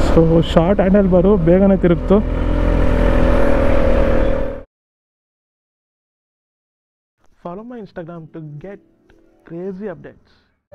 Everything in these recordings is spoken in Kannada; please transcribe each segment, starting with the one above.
ಸೊ ಶಾರ್ಟ್ ಹ್ಯಾಂಡಲ್ ಬಾರು ಬೇಗನೆ ತಿರುಗ್ತು follow my Instagram to get crazy updates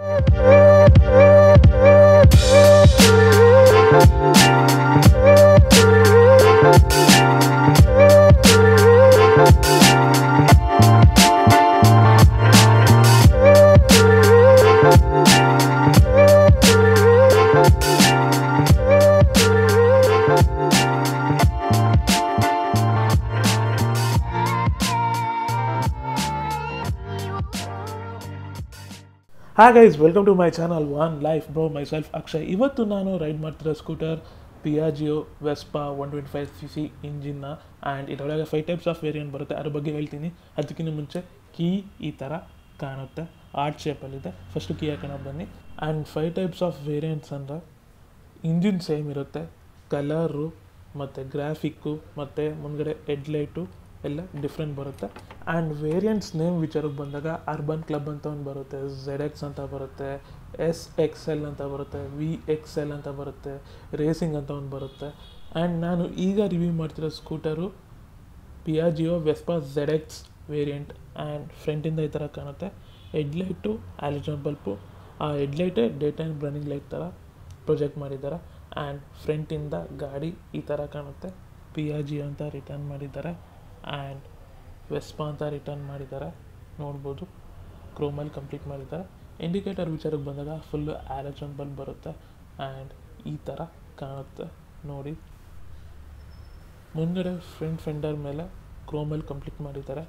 ಹಾ guys welcome to my channel one life bro my self ಇವತ್ತು ನಾನು ರೈಡ್ ಮಾಡ್ತಿರೋ scooter Piaggio Vespa one twenty five C C ಇಂಜಿನ್ನ ಆ್ಯಂಡ್ ಇದರೊಳಗೆ ಫೈವ್ ಟೈಪ್ಸ್ ಆಫ್ ವೇರಿಯಂಟ್ ಬರುತ್ತೆ ಅದ್ರ ಬಗ್ಗೆ ಹೇಳ್ತೀನಿ ಅದಕ್ಕಿಂತ ಮುಂಚೆ ಕೀ ಈ ಥರ ಕಾಣುತ್ತೆ ಆರ್ಟ್ ಶೇಪಲ್ಲಿದೆ ಫಸ್ಟು ಕೀ ಹಾಕೋಣ ಬನ್ನಿ and five types of variants ಅಂದರೆ ಇಂಜಿನ್ ಸೇಮ್ ಇರುತ್ತೆ ಕಲರು ಮತ್ತು ಗ್ರಾಫಿಕ್ಕು ಮತ್ತು ಮುಂದ್ಗಡೆ ಹೆಡ್ಲೈಟು ಎಲ್ಲ ಡಿಫ್ರೆಂಟ್ ಬರುತ್ತೆ ಆ್ಯಂಡ್ ವೇರಿಯಂಟ್ಸ್ ನೇಮ್ ವಿಚಾರಕ್ಕೆ ಬಂದಾಗ ಅರ್ಬನ್ ಕ್ಲಬ್ ಅಂತ ಒಂದು ಬರುತ್ತೆ ಝೆಡ್ ಎಕ್ಸ್ ಅಂತ ಬರುತ್ತೆ ಎಸ್ ಎಕ್ಸ್ ಎಲ್ ಅಂತ ಬರುತ್ತೆ ವಿ ಎಕ್ಸ್ ಎಲ್ ಅಂತ ಬರುತ್ತೆ ರೇಸಿಂಗ್ ಅಂತ ಒಂದು ಬರುತ್ತೆ ಆ್ಯಂಡ್ ನಾನು ಈಗ ರಿವ್ಯೂ ಮಾಡ್ತಿರೋ scooter Piaggio Vespa Z X variant and ಫ್ರಂಟಿಂದ ಈ ಥರ ಕಾಣುತ್ತೆ ಹೆಡ್ಲೈಟು ಆಲಿಜನ್ ಬಲ್ಪು ಆ ಹೆಡ್ಲೈಟೇ ಡೇ ಟೈಮ್ ರನ್ನಿಂಗ್ ಲೈಟ್ ಥರ ಪ್ರೊಜೆಕ್ಟ್ ಮಾಡಿದ್ದಾರೆ ಆ್ಯಂಡ್ ಫ್ರಂಟಿಂದ ಗಾಡಿ ಈ ಥರ ಕಾಣುತ್ತೆ ಪಿಯಾಜಿ ಅಂತ ರಿಟರ್ನ್ ಮಾಡಿದ್ದಾರೆ ಆ್ಯಂಡ್ ವೆಸ್ಪಾ ಅಂತ ರಿಟರ್ನ್ ಮಾಡಿದ್ದಾರೆ ನೋಡ್ಬೋದು ಕ್ರೋಮಲ್ಲಿ ಕಂಪ್ಲೀಟ್ ಮಾಡಿದ್ದಾರೆ ಇಂಡಿಕೇಟರ್ ವಿಚಾರಕ್ಕೆ ಬಂದಾಗ ಫುಲ್ಲು ಆಲಜನ್ ಬಲ್ಬ್ ಬರುತ್ತೆ ಆ್ಯಂಡ್ ಈ ಥರ ಕಾಣುತ್ತೆ ನೋಡಿ ಮುಂದ್ಗಡೆ ಫ್ರಂಟ್ ಫೆಂಡರ್ ಮೇಲೆ ಕ್ರೋಮಲ್ಲಿ ಕಂಪ್ಲೀಟ್ ಮಾಡಿದ್ದಾರೆ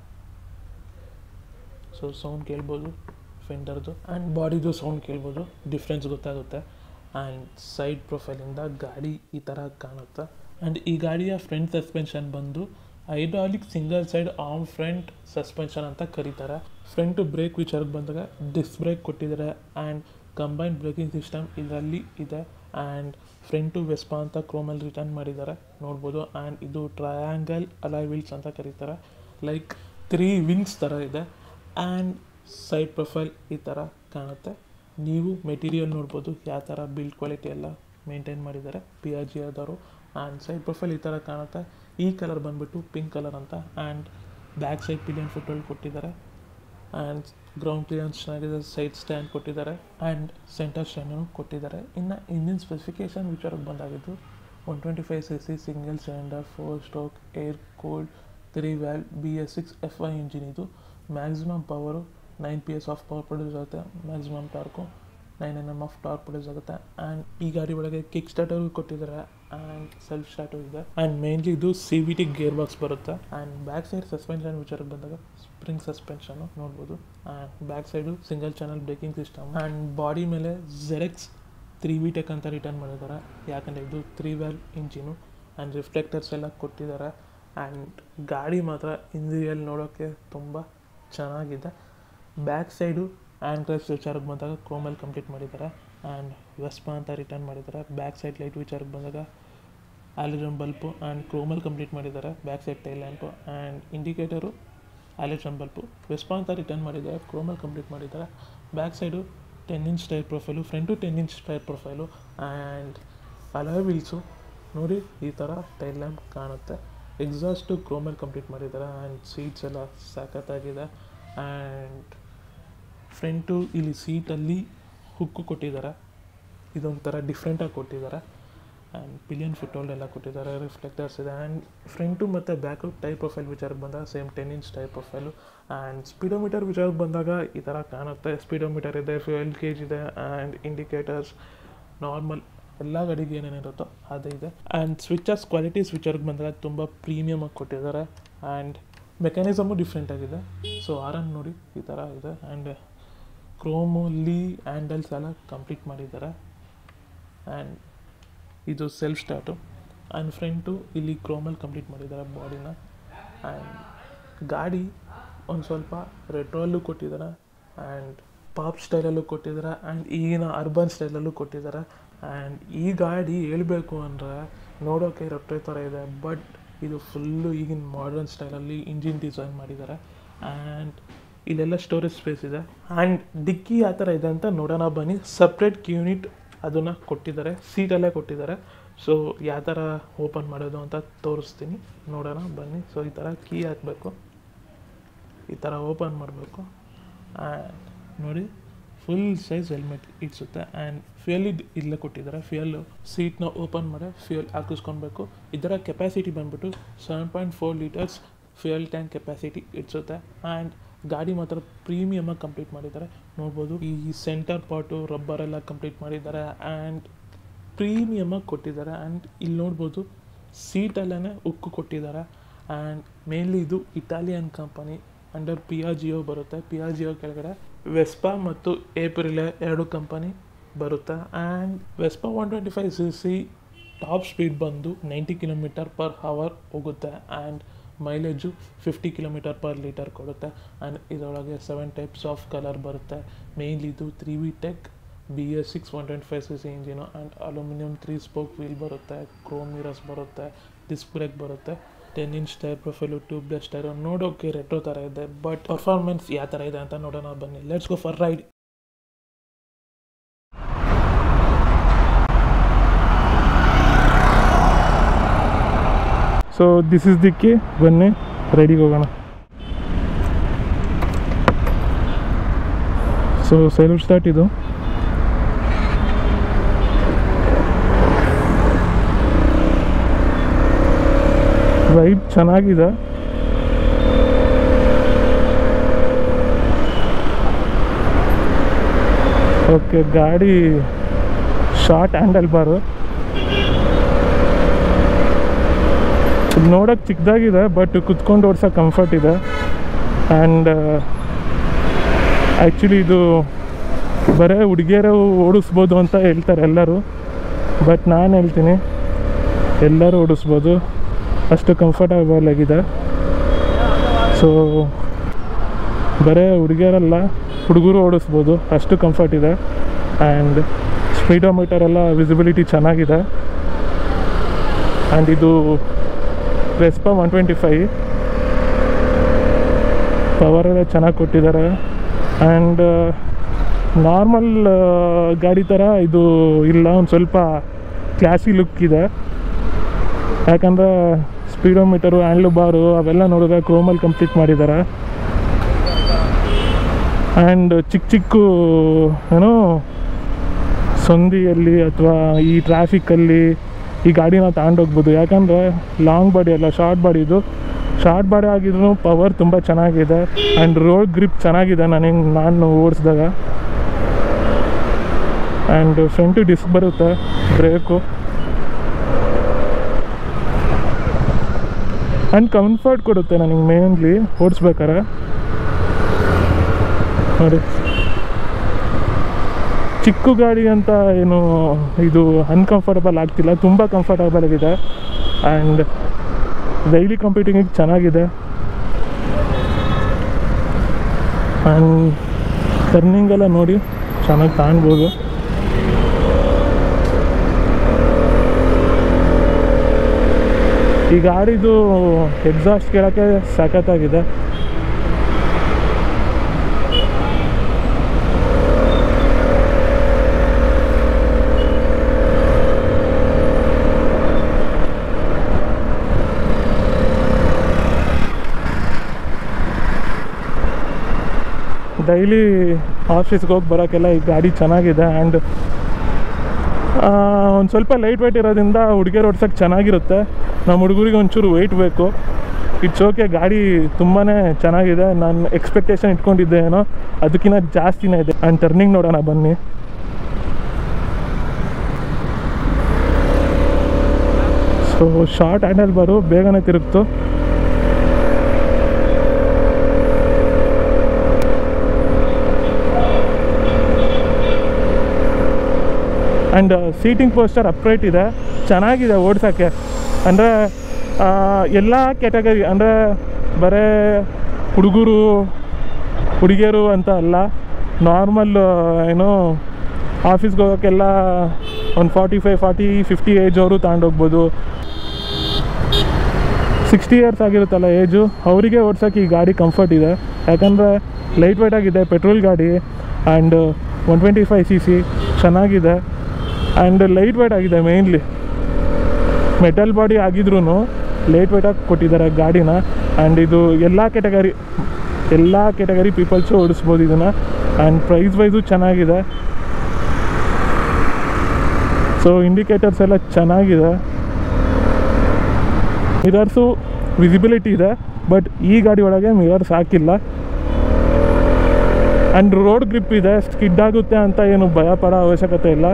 ಸೊ ಸೌಂಡ್ ಕೇಳ್ಬೋದು ಫೆಂಡರ್ದು ಆ್ಯಂಡ್ ಬಾಡಿದು ಸೌಂಡ್ ಕೇಳ್ಬೋದು ಡಿಫ್ರೆನ್ಸ್ ಗೊತ್ತಾಗುತ್ತೆ ಆ್ಯಂಡ್ ಸೈಡ್ ಪ್ರೊಫೈಲಿಂದ ಗಾಡಿ ಈ ಥರ ಕಾಣುತ್ತೆ ಆ್ಯಂಡ್ ಈ ಗಾಡಿಯ ಫ್ರಂಟ್ ಸಸ್ಪೆನ್ಷನ್ ಬಂದು hydraulic single side arm front suspension ಅಂತ ಕರೀತಾರೆ ಫ್ರಂಟ್ ಬ್ರೇಕ್ ವಿಚಾರಕ್ಕೆ ಬಂದಾಗ ಡಿಸ್ಕ್ ಬ್ರೇಕ್ ಕೊಟ್ಟಿದ್ದಾರೆ ಆ್ಯಂಡ್ ಕಂಬೈನ್ಡ್ ಬ್ರೇಕಿಂಗ್ ಸಿಸ್ಟಮ್ ಇದರಲ್ಲಿ ಇದೆ ಆ್ಯಂಡ್ ಫ್ರಂಟು ವೆಸ್ಪಾ ಅಂತ ಕ್ರೋಮಲ್ಲಿ ರಿಟರ್ನ್ ಮಾಡಿದ್ದಾರೆ ನೋಡ್ಬೋದು ಆ್ಯಂಡ್ ಇದು ಟ್ರಯಾಂಗಲ್ ಅಲಾಯ್ ವೀಲ್ಸ್ ಅಂತ ಕರೀತಾರೆ ಲೈಕ್ ತ್ರೀ ವಿಂಗ್ಸ್ ಥರ ಇದೆ ಆ್ಯಂಡ್ ಸೈಡ್ ಪ್ರೊಫೈಲ್ ಈ ಥರ ಕಾಣುತ್ತೆ ನೀವು ಮೆಟೀರಿಯಲ್ ನೋಡ್ಬೋದು ಯಾವ ಥರ ಬಿಲ್ಡ್ ಕ್ವಾಲಿಟಿ ಎಲ್ಲ ಮೇಂಟೈನ್ ಮಾಡಿದ್ದಾರೆ ಪಿ ಆರ್ ಜಿ ಆದವರು ಆ್ಯಂಡ್ ಸೈಡ್ ಪ್ರೊಫೈಲ್ ಈ ಥರ ಕಾಣುತ್ತೆ ಈ ಕಲರ್ ಬಂದುಬಿಟ್ಟು ಪಿಂಕ್ ಕಲರ್ ಅಂತ ಆ್ಯಂಡ್ ಬ್ಯಾಕ್ ಸೈಡ್ ಪಿಲಿಯನ್ ಫುಟ್ಗಳು ಕೊಟ್ಟಿದ್ದಾರೆ ಆ್ಯಂಡ್ ಗ್ರೌಂಡ್ ಕ್ಲಿಯರೆನ್ಸ್ ಚೆನ್ನಾಗಿದೆ ಸೈಡ್ ಸ್ಟ್ಯಾಂಡ್ ಕೊಟ್ಟಿದ್ದಾರೆ ಆ್ಯಂಡ್ ಸೆಂಟರ್ ಸ್ಟ್ಯಾಂಡನ್ನು ಕೊಟ್ಟಿದ್ದಾರೆ ಇನ್ನು ಇಂಜಿನ್ ಸ್ಪೆಸಿಫಿಕೇಷನ್ ವಿಚಾರಕ್ಕೆ ಬಂದಾಗಿದ್ದು one twenty five C C single cylinder four stroke air cooled three valve B S six F I engine ಇದು maximum power nine P S of power produce ಆಗುತ್ತೆ maximum torque nine N M of torque produce ಆಗುತ್ತೆ ಆ್ಯಂಡ್ ಈ ಗಾಡಿ ಒಳಗೆ ಕಿಕ್ ಸ್ಟಾರ್ಟರು ಕೊಟ್ಟಿದ್ದಾರೆ ಆ್ಯಂಡ್ ಸೆಲ್ಫ್ ಸ್ಟಾರ್ಟು ಇದೆ ಆ್ಯಂಡ್ ಮೇನ್ಲಿ ಇದು C V T gear box ಬರುತ್ತೆ ಆ್ಯಂಡ್ ಬ್ಯಾಕ್ ಸೈಡ್ ಸಸ್ಪೆನ್ಷನ್ ವಿಚಾರಕ್ಕೆ ಬಂದಾಗ ಸ್ಪ್ರಿಂಗ್ ಸಸ್ಪೆನ್ಷನು ನೋಡ್ಬೋದು and back side single channel braking system and body ಮೇಲೆ ಜೆರೆಕ್ಸ್ ತ್ರೀ ವಿ ಟೆಕ್ ಅಂತ ರಿಟರ್ನ್ ಮಾಡಿದ್ದಾರೆ ಯಾಕಂದರೆ ಇದು ತ್ರೀ ವ್ಯಾಲ್ ಇಂಜಿನು ಆ್ಯಂಡ್ ರಿಫ್ಲೆಕ್ಟರ್ಸ್ ಎಲ್ಲ ಕೊಟ್ಟಿದ್ದಾರೆ ಆ್ಯಂಡ್ ಗಾಡಿ ಮಾತ್ರ ಇಂಜಿರಿಯಲ್ ನೋಡೋಕ್ಕೆ ತುಂಬ ಚೆನ್ನಾಗಿದೆ ಬ್ಯಾಕ್ ಸೈಡು ಆ್ಯಂಡ್ ಕ್ರಸ್ ವಿಚಾರಕ್ಕೆ ಬಂದಾಗ ಕ್ರೋಮಲ್ಲಿ ಕಂಪ್ಲೀಟ್ ಮಾಡಿದ್ದಾರೆ ಆ್ಯಂಡ್ ವೆಸ್ಪಾ ಅಂತ ರಿಟರ್ನ್ ಮಾಡಿದ್ದಾರೆ ಬ್ಯಾಕ್ ಸೈಡ್ ಲೈಟ್ ವಿಚಾರಕ್ಕೆ ಬಂದಾಗ ಆಲಿಜನ್ ಬಲ್ಪು ಆ್ಯಂಡ್ ಕ್ರೋಮಲ್ಲಿ ಕಂಪ್ಲೀಟ್ ಮಾಡಿದ್ದಾರೆ back side tail lamp and indicator halogen bulb Vespa ಅಂತ ರಿಟರ್ನ್ ಮಾಡಿದ್ದಾರೆ ಕ್ರೋಮಲ್ಲಿ ಕಂಪ್ಲೀಟ್ ಮಾಡಿದ್ದಾರೆ back side ten inch tyre profile front ten inch tyre profile and alloy wheels ನೋಡಿ ಈ ಥರ ಟೈಲ್ ಲ್ಯಾಂಪ್ ಕಾಣುತ್ತೆ ಎಕ್ಸಾಸ್ಟು ಕ್ರೋಮಲ್ಲಿ ಕಂಪ್ಲೀಟ್ ಮಾಡಿದ್ದಾರೆ ಆ್ಯಂಡ್ ಸೀಟ್ಸ್ ಎಲ್ಲ ಸಖತ್ತಾಗಿದೆ ಆ್ಯಂಡ್ ಫ್ರಂಟು ಇಲ್ಲಿ ಸೀಟಲ್ಲಿ ಹುಕ್ಕು ಕೊಟ್ಟಿದ್ದಾರೆ ಇದೊಂಥರ ಡಿಫ್ರೆಂಟಾಗಿ ಕೊಟ್ಟಿದ್ದಾರೆ ಆ್ಯಂಡ್ ಪಿಲಿಯನ್ ಫುಟ್ ಹೋಲ್ಡ್ ಎಲ್ಲ ಕೊಟ್ಟಿದ್ದಾರೆ ರಿಫ್ಲೆಕ್ಟರ್ಸ್ ಇದೆ ಆ್ಯಂಡ್ ಫ್ರಂಟು ಮತ್ತು ಬ್ಯಾಕು ಟೈರ್ ಪ್ರೊಫೈಲ್ ವಿಚಾರಕ್ಕೆ ಬಂದಾಗ same ten inch tyre profile and speedometer ವಿಚಾರಕ್ಕೆ ಬಂದಾಗ ಈ ಥರ ಕಾಣುತ್ತೆ ಸ್ಪೀಡೋಮೀಟರ್ ಇದೆ ಫ್ಯೂಯಲ್ ಗೇಜ್ ಇದೆ ಆ್ಯಂಡ್ ಇಂಡಿಕೇಟರ್ಸ್ ನಾರ್ಮಲ್ ಎಲ್ಲ ಗಾಡಿಗೆ ಏನೇನಿರುತ್ತೋ ಅದೇ ಇದೆ ಆ್ಯಂಡ್ ಸ್ವಿಚಸ್ ಕ್ವಾಲಿಟೀಸ್ ವಿಚಾರಕ್ಕೆ ಬಂದಾಗ ತುಂಬ ಪ್ರೀಮಿಯಮಾಗಿ ಕೊಟ್ಟಿದ್ದಾರೆ ಆ್ಯಂಡ್ ಮೆಕ್ಯಾನಿಸಮು ಡಿಫ್ರೆಂಟ್ ಆಗಿದೆ ಸೊ ಆರನ್ ನೋಡಿ ಈ ಥರ ಇದೆ ಆ್ಯಂಡ್ ಕ್ರೋಮು ಲೀ ಹ್ಯಾಂಡಲ್ಸ್ ಎಲ್ಲ ಕಂಪ್ಲೀಟ್ ಮಾಡಿದ್ದಾರೆ ಆ್ಯಂಡ್ ಇದು ಸೆಲ್ಫ್ ಸ್ಟಾರ್ಟು ಆ್ಯಂಡ್ ಫ್ರಂಟು ಇಲ್ಲಿ ಕ್ರೋಮಲ್ಲಿ ಕಂಪ್ಲೀಟ್ ಮಾಡಿದ್ದಾರೆ ಬಾಡಿನ ಆ್ಯಂಡ್ ಗಾಡಿ ಒಂದು ಸ್ವಲ್ಪ ರೆಟ್ರೋಲ್ಲೂ ಕೊಟ್ಟಿದ್ದಾರೆ ಆ್ಯಂಡ್ ಪಾಪ್ ಸ್ಟೈಲಲ್ಲೂ ಕೊಟ್ಟಿದ್ದಾರೆ ಆ್ಯಂಡ್ ಈಗಿನ ಅರ್ಬನ್ ಸ್ಟೈಲಲ್ಲೂ ಕೊಟ್ಟಿದ್ದಾರೆ ಆ್ಯಂಡ್ ಈ ಗಾಡಿ ಹೇಳಬೇಕು ಅಂದರೆ ನೋಡೋಕ್ಕೆ ರೆಟ್ರೋ ಥರ ಇದೆ ಬಟ್ ಇದು ಫುಲ್ಲು ಈಗಿನ ಮಾಡರ್ನ್ ಸ್ಟೈಲಲ್ಲಿ ಇಂಜಿನ್ ಡಿಸೈನ್ ಮಾಡಿದ್ದಾರೆ ಆ್ಯಂಡ್ ಇಲ್ಲೆಲ್ಲ ಸ್ಟೋರೇಜ್ ಸ್ಪೇಸ್ ಇದೆ ಆ್ಯಂಡ್ ಡಿಕ್ಕಿ ಆ ಥರ ಇದೆ ಅಂತ ನೋಡೋಣ ಬನ್ನಿ ಸಪ್ರೇಟ್ ಯೂನಿಟ್ ಅದನ್ನು ಕೊಟ್ಟಿದ್ದಾರೆ ಸೀಟಲ್ಲೇ ಕೊಟ್ಟಿದ್ದಾರೆ ಸೊ ಯಾವ ಥರ ಓಪನ್ ಮಾಡೋದು ಅಂತ ತೋರಿಸ್ತೀನಿ ನೋಡೋಣ ಬನ್ನಿ ಸೊ ಈ ಥರ ಕೀ ಹಾಕಬೇಕು ಈ ಥರ ಓಪನ್ ಮಾಡಬೇಕು ಆ್ಯಂಡ್ ನೋಡಿ ಫುಲ್ ಸೈಜ್ ಹೆಲ್ಮೆಟ್ ಇಡ್ಸುತ್ತೆ ಆ್ಯಂಡ್ ಫ್ಯೂಯಲ್ ಇದು ಇಲ್ಲೇ ಕೊಟ್ಟಿದ್ದಾರೆ ಫ್ಯೂಯಲ್ ಸೀಟ್ನ ಓಪನ್ ಮಾಡಿ ಫ್ಯೂಯಲ್ ಹಾಕಿಸ್ಕೊಬೇಕು ಇದರ ಕೆಪಾಸಿಟಿ ಬಂದ್ಬಿಟ್ಟು seven point four litres fuel tank capacity ಇಡ್ಸುತ್ತೆ ಆ್ಯಂಡ್ ಗಾಡಿ ಮಾತ್ರ ಪ್ರೀಮಿಯಮಾಗಿ ಕಂಪ್ಲೀಟ್ ಮಾಡಿದ್ದಾರೆ ನೋಡ್ಬೋದು ಈ ಸೆಂಟರ್ ಪಾಟು ರಬ್ಬರ್ ಎಲ್ಲ ಕಂಪ್ಲೀಟ್ ಮಾಡಿದ್ದಾರೆ ಆ್ಯಂಡ್ ಪ್ರೀಮಿಯಮಾಗಿ ಕೊಟ್ಟಿದ್ದಾರೆ ಆ್ಯಂಡ್ ಇಲ್ಲಿ ನೋಡ್ಬೋದು ಸೀಟಲ್ಲೇ ಉಕ್ಕು ಕೊಟ್ಟಿದ್ದಾರೆ ಆ್ಯಂಡ್ ಮೇನ್ಲಿ ಇದು ಇಟಾಲಿಯನ್ ಕಂಪನಿ ಅಂಡರ್ ಪಿಯಾಜಿಯೋ ಬರುತ್ತೆ ಪಿಯಾಜಿಯೋ ಕೆಳಗಡೆ ವೆಸ್ಪಾ ಮತ್ತು ಏಪ್ರಿಲೆ ಎರಡು ಕಂಪನಿ ಬರುತ್ತೆ and Vespa one twenty five C C top speed ಬಂದು ನೈಂಟಿ ಕಿಲೋಮೀಟರ್ ಪರ್ ಹವರ್ ಹೋಗುತ್ತೆ and mileage fifty kilometre per litre ಕೊಡುತ್ತೆ ಆ್ಯಂಡ್ ಇದರೊಳಗೆ ಸೆವೆನ್ ಟೈಪ್ಸ್ ಆಫ್ ಕಲರ್ ಬರುತ್ತೆ ಮೇನ್ಲಿ ಇದು three V tech B S six one twenty five C C engine and aluminium three spoke wheel ಬರುತ್ತೆ ಕ್ರೋಮ್ ಮಿರರ್ಸ್ ಬರುತ್ತೆ ಡಿಸ್ಕ್ ಬ್ರೇಕ್ ಬರುತ್ತೆ ten inch tyre profile tubeless tyre ನೋಡೋಕೆ ರೆಟ್ರೋ ಥರ ಇದೆ ಬಟ್ ಪರ್ಫಾರ್ಮೆನ್ಸ್ ಯಾವ ಥರ ಇದೆ ಅಂತ ನೋಡೋಣ ಬನ್ನಿ let's go for ride so this is dickey ಬನ್ನಿ ರೆಡಿಗೆ ಹೋಗೋಣ ಸೊ ಸೈಲೆಂಟ್ ಸ್ಟಾರ್ಟ್ ಇದು ವೈಬ್ ಚೆನ್ನಾಗಿದೆ ಓಕೆ ಗಾಡಿ ಶಾರ್ಟ್ ಹ್ಯಾಂಡಲ್ ಬಾರು ನೋಡೋಕೆ ಚಿಕ್ಕದಾಗಿದೆ ಬಟ್ ಕುತ್ಕೊಂಡು ಓಡ್ಸೋಕೆ ಕಂಫರ್ಟ್ ಇದೆ ಆ್ಯಂಡ್ ಆ್ಯಕ್ಚುಲಿ ಇದು ಬರೀ ಹುಡುಗಿಯರು ಓಡಿಸ್ಬೋದು ಅಂತ ಹೇಳ್ತಾರೆ ಎಲ್ಲರೂ ಬಟ್ ನಾನು ಹೇಳ್ತೀನಿ ಎಲ್ಲರೂ ಓಡಿಸ್ಬೋದು ಅಷ್ಟು ಕಂಫರ್ಟಬಲ್ ಆಗಿದೆ ಸೊ ಬರೀ ಹುಡುಗಿಯರಲ್ಲ ಹುಡುಗರು ಓಡಿಸ್ಬೋದು ಅಷ್ಟು ಕಂಫರ್ಟ್ ಇದೆ ಆ್ಯಂಡ್ ಸ್ಪೀಡೋಮೀಟರ್ ಎಲ್ಲ ವಿಸಿಬಿಲಿಟಿ ಚೆನ್ನಾಗಿದೆ ಆ್ಯಂಡ್ ಇದು Vespa one twenty five power ಎಲ್ಲ ಚೆನ್ನಾಗಿ ಕೊಟ್ಟಿದ್ದಾರೆ ಆ್ಯಂಡ್ ನಾರ್ಮಲ್ ಗಾಡಿ ಥರ ಇದು ಇಲ್ಲ ಒಂದು ಸ್ವಲ್ಪ ಕ್ಲಾಸಿ ಲುಕ್ ಇದೆ ಯಾಕಂದರೆ ಸ್ಪೀಡೋಮೀಟರು ಹ್ಯಾಂಡ್ಲು ಬಾರು ಅವೆಲ್ಲ ನೋಡಿದ್ರೆ ಕ್ರೋಮಲ್ಲಿ ಕಂಪ್ಲೀಟ್ ಮಾಡಿದ್ದಾರೆ ಆ್ಯಂಡ್ ಚಿಕ್ಕ ಚಿಕ್ಕ ಏನೋ ಸಂದಿಯಲ್ಲಿ ಅಥವಾ ಈ ಟ್ರಾಫಿಕ್ಕಲ್ಲಿ ಈ ಗಾಡಿನ ತಗೊಂಡೋಗ್ಬೋದು ಯಾಕಂದರೆ ಲಾಂಗ್ ಬಾಡಿ ಅಲ್ಲ ಶಾರ್ಟ್ ಬಾಡಿ ಇದು ಶಾರ್ಟ್ ಬಾಡಿ ಆಗಿದ್ರು ಪವರ್ ತುಂಬ ಚೆನ್ನಾಗಿದೆ ಆ್ಯಂಡ್ ರೋಡ್ ಗ್ರಿಪ್ ಚೆನ್ನಾಗಿದೆ ನನಗೆ ನಾನು ಓಡಿಸಿದಾಗ ಆ್ಯಂಡ್ ಫ್ರಂಟು ಡಿಸ್ಕ್ ಬರುತ್ತೆ ಬ್ರೇಕು ಆ್ಯಂಡ್ ಕಂಫರ್ಟ್ ಕೊಡುತ್ತೆ ನನಗೆ ಮೇನ್ಲಿ ಓಡಿಸ್ಬೇಕಾರೆ ನೋಡಿ ಚಿಕ್ಕ ಗಾಡಿ ಅಂತ ಏನು ಇದು ಅನ್ಕಂಫರ್ಟಬಲ್ ಆಗ್ತಿಲ್ಲ ತುಂಬ ಕಂಫರ್ಟಬಲ್ ಆಗಿದೆ ಆ್ಯಂಡ್ ಡೈಲಿ ಕಂಪ್ಯೂಟಿಂಗಿಗೆ ಚೆನ್ನಾಗಿದೆ ಆ್ಯಂಡ್ ಟರ್ನಿಂಗ್ ಎಲ್ಲ ನೋಡಿ ಚೆನ್ನಾಗಿ ಕಾಣ್ಬೋದು ಈ ಗಾಡಿದು ಎಕ್ಸಾಸ್ಟ್ ಕೇಳೋಕ್ಕೆ ಸಖತ್ತಾಗಿದೆ ಡೈಲಿ ಆಫೀಸ್ಗೆ ಹೋಗಿ ಬರೋಕ್ಕೆಲ್ಲ ಈ ಗಾಡಿ ಚೆನ್ನಾಗಿದೆ ಆ್ಯಂಡ್ ಒಂದು ಸ್ವಲ್ಪ ಲೈಟ್ ವೆಯ್ಟ್ ಇರೋದ್ರಿಂದ ಹುಡುಗಿಯರು ಓಡ್ಸೋಕ್ಕೆ ಚೆನ್ನಾಗಿರುತ್ತೆ ನಮ್ಮ ಹುಡುಗರಿಗೆ ಒಂಚೂರು ವೆಯ್ಟ್ ಬೇಕು ಇಟ್ಸ್ ಓಕೆ ಗಾಡಿ ತುಂಬಾ ಚೆನ್ನಾಗಿದೆ ನಾನು ಎಕ್ಸ್ಪೆಕ್ಟೇಷನ್ ಇಟ್ಕೊಂಡಿದ್ದೆ ಏನೋ ಅದಕ್ಕಿಂತ ಜಾಸ್ತಿನೇ ಇದೆ ಆ್ಯಂಡ್ ಟರ್ನಿಂಗ್ ನೋಡೋಣ ಬನ್ನಿ ಸೊ ಶಾರ್ಟ್ ಹ್ಯಾಂಡಲ್ ಬಾರು ಬೇಗನೆ ತಿರುಗ್ತು ಆ್ಯಂಡ್ ಸೀಟಿಂಗ್ ಪೋಸ್ಟರ್ ಅಪ್ರೈಟ್ ಇದೆ ಚೆನ್ನಾಗಿದೆ ಓಡ್ಸೋಕ್ಕೆ ಅಂದರೆ ಎಲ್ಲ ಕ್ಯಾಟಗರಿ ಅಂದರೆ ಬರೇ ಹುಡುಗರು ಹುಡುಗಿಯರು ಅಂತ ಅಲ್ಲ ನಾರ್ಮಲ್ ಏನು ಆಫೀಸ್ಗೆ ಹೋಗೋಕ್ಕೆಲ್ಲ ಒಂದು forty five forty fifty age ಅವರು ತಗೊಂಡೋಗ್ಬೋದು ಸಿಕ್ಸ್ಟಿ ಇಯರ್ಸ್ ಆಗಿರುತ್ತಲ್ಲ ಏಜು ಅವರಿಗೆ ಓಡ್ಸೋಕ್ಕೆ ಈ ಗಾಡಿ ಕಂಫರ್ಟ್ ಇದೆ ಯಾಕಂದರೆ ಲೈಟ್ ವೆಯ್ಟ್ ಆಗಿದೆ ಪೆಟ್ರೋಲ್ ಗಾಡಿ and one twenty five C C ಚೆನ್ನಾಗಿದೆ ಆ್ಯಂಡ್ ಲೈಟ್ ವೆಯ್ಟ್ ಆಗಿದೆ ಮೇಯ್ನ್ಲಿ ಮೆಟಲ್ ಬಾಡಿ ಆಗಿದ್ರೂ ಲೇಟ್ ವೇಟಾಗಿ ಕೊಟ್ಟಿದ್ದಾರೆ ಗಾಡಿನ ಆ್ಯಂಡ್ ಇದು ಎಲ್ಲ ಕೆಟಗರಿ ಎಲ್ಲ ಕೆಟಗರಿ ಪೀಪಲ್ಸು ಓಡಿಸ್ಬೋದು ಇದನ್ನು ಆ್ಯಂಡ್ ಪ್ರೈಸ್ ವೈಸು ಚೆನ್ನಾಗಿದೆ ಸೊ ಇಂಡಿಕೇಟರ್ಸ್ ಎಲ್ಲ ಚೆನ್ನಾಗಿದೆ ಮಿರರ್ಸು ವಿಸಿಬಿಲಿಟಿ ಇದೆ ಬಟ್ ಈ ಗಾಡಿ ಒಳಗೆ ಮಿರರ್ಸ್ ಹಾಕಿಲ್ಲ ಆ್ಯಂಡ್ ರೋಡ್ ಗ್ರಿಪ್ ಇದೆ ಸ್ಕಿಡ್ ಆಗುತ್ತೆ ಅಂತ ಏನು ಭಯ ಪಡೋ ಅವಶ್ಯಕತೆ ಇಲ್ಲ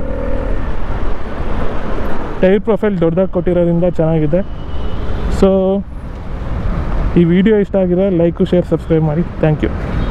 ಟೈರ್ ಪ್ರೊಫೈಲ್ ದೊಡ್ಡದಾಗಿ ಕೊಟ್ಟಿರೋದ್ರಿಂದ ಚೆನ್ನಾಗಿದೆ ಸೊ ಈ ವಿಡಿಯೋ ಇಷ್ಟ ಆಗಿದೆ ಲೈಕು ಶೇರ್ ಸಬ್ಸ್ಕ್ರೈಬ್ ಮಾಡಿ ಥ್ಯಾಂಕ್ ಯು